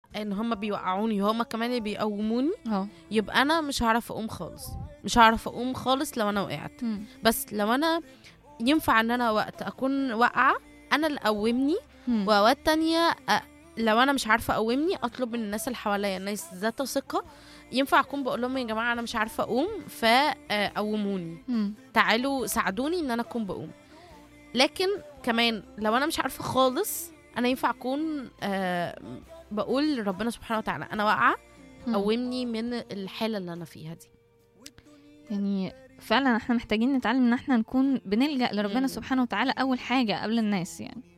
ان هم بيوقعوني وهم كمان اللي بيقوموني اه يبقى انا مش هعرف اقوم خالص مش هعرف اقوم خالص لو انا وقعت مم. بس لو انا ينفع ان انا وقت اكون واقعه انا اللي اقومني مم. واوقات تانية أ- لو انا مش عارفه اقومني اطلب من الناس اللي حواليا الناس ذات ثقه ينفع اكون بقول لهم يا جماعه انا مش عارفه اقوم فقوموني مم. تعالوا تعالوا ساعدوني ان انا اكون بقوم لكن كمان لو انا مش عارفه خالص انا ينفع اكون آه بقول لربنا سبحانه وتعالى انا واقعه مم. قومني من الحاله اللي انا فيها دي يعني فعلا احنا محتاجين نتعلم ان احنا نكون بنلجأ لربنا مم. سبحانه وتعالى اول حاجة قبل الناس يعني